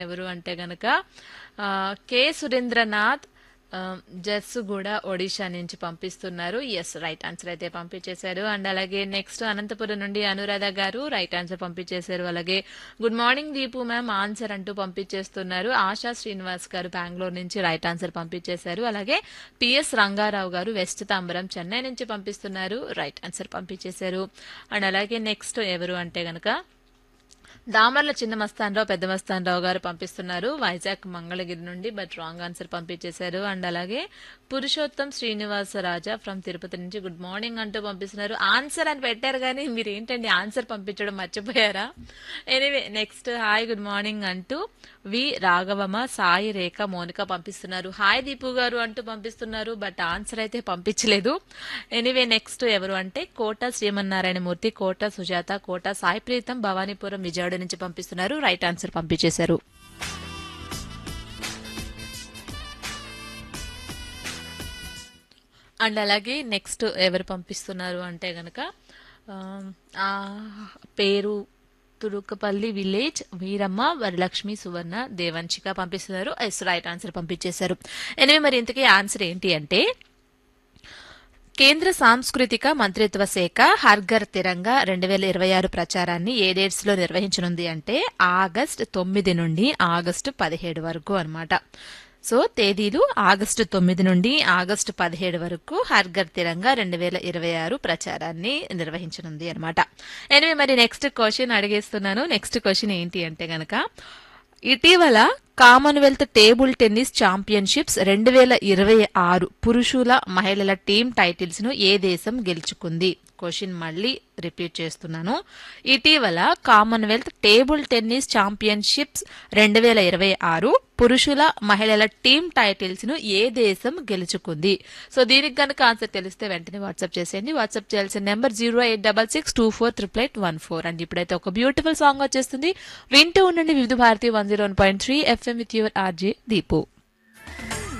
ఎవరు అంటే గనక ఆ, కె సురేంద్రనాథ్ ఆ, జస్సుగూడ ఒడిషా నుంచి పంపిస్తున్నారు ఎస్ రైట్ ఆన్సర్ అయితే పంపించేశారు అండ్ అలాగే నెక్స్ట్ అనంతపురం నుండి అనురాధ గారు రైట్ ఆన్సర్ పంపించేశారు అలాగే good morning Deepu ma'am answer అంటూ పంపించేస్తున్నారు ఆశా శ్రీనివాస్ గారు బెంగళూరు నుంచి రైట్ ఆన్సర్ పంపించేశారు అలాగే పిఎస్ రంగారావు గారు వెస్ట్ తాంబరం చెన్నై నుంచి పంపిస్తున్నారు రైట్ ఆన్సర్ పంపించేశారు అండ్ అలాగే నెక్స్ట్ ఎవరు అంటే గనక దామర్ల చిన్న మస్తానరావు పెద్ద మస్తానరావు గారు పంపిస్తున్నారు వైజాగ్ మంగళగిరి నుండి బట్ రాంగ్ ఆన్సర్ పంపించేశారు అండ్ అలాగే పురుషోత్తం శ్రీనివాస రాజా ఫ్రమ్ తిరుపతి నుంచి గుడ్ మార్నింగ్ అంటూ పంపిస్తున్నారు ఆన్సర్ అని పెట్టారు కానీ మీరు ఏంటండి ఆన్సర్ పంపించడం మర్చిపోయారా anyway next hi good morning అంటూ వి రాఘవమ్మ సాయి రేఖ మోనిక పంపిస్తున్నారు హాయ్ దీపు గారు అంటూ పంపిస్తున్నారు బట్ ఆన్సర్ అయితే పంపించలేదు ఎనీవే నెక్స్ట్ ఎవరు అంటే కోట శ్రీమన్నారాయణమూర్తి కోట సుజాత కోట సాయి ప్రీతం భవానీపురం విజయవాడ నుంచి పంపిస్తున్నారు రైట్ ఆన్సర్ పంపించేశారు అండ్ అలాగే నెక్స్ట్ ఎవరు పంపిస్తున్నారు అంటే గనక ఆ, ఆ పేరు తురుకపల్లి విలేజ్ వీరమ్మ వరలక్ష్మి సువర్ణ దేవంశిక పంపిస్తున్నారు ఎస్ రైట్ ఆన్సర్ పంపించేశారు ఎనివే మరి ఇంతకీ ఆన్సర్ ఏంటి అంటే కేంద్ర సాంస్కృతిక మంత్రిత్వ శాఖ హర్ఘర్ తిరంగా రెండు వేల ఇరవై ఆరు ప్రచారాన్ని ఏ డేట్స్ లో నిర్వహించనుంది అంటే ఆగస్ట్ తొమ్మిది నుండి ఆగస్టు పదిహేడు వరకు అన్నమాట సో తేదీలు ఆగస్టు తొమ్మిది నుండి ఆగస్టు పదిహేడు వరకు హర్ఘర్ తిరంగా రెండు వేల ఇరవై ఆరు ప్రచారాన్ని నిర్వహించనుంది అనమాట ఎనివే మరి నెక్స్ట్ క్వశ్చన్ అడిగేస్తున్నాను నెక్స్ట్ క్వశ్చన్ ఏంటి అంటే గనక ఇటీవల కామన్వెల్త్ టేబుల్ టెన్నిస్ ఛాంపియన్షిప్స్ రెండు వేల ఇరవై ఆరు పురుషుల మహిళల టీం టైటిల్స్ ను ఏ దేశం గెలుచుకుంది క్వశ్చన్ మళ్ళీ రిపీట్ చేస్తున్నాను ఇటీవల కామన్వెల్త్ టేబుల్ టెన్నిస్ ఛాంపియన్షిప్స్ రెండు వేల ఇరవై ఆరు పురుషుల మహిళల టీం టైటిల్స్ ను ఏ దేశం గెలుచుకుంది సో దీనికి కనుక ఆన్సర్ తెలిస్తే వెంటనే వాట్సాప్ చేసేయండి వాట్సాప్ చేయాల్సిన number zero eight double six two four triple eight one four and ఇప్పుడైతే ఒక బ్యూటిఫుల్ సాంగ్ వచ్చేస్తుంది వింటూ ఉండండి Vividh Bharati one zero one point three FM with your RJ Deepu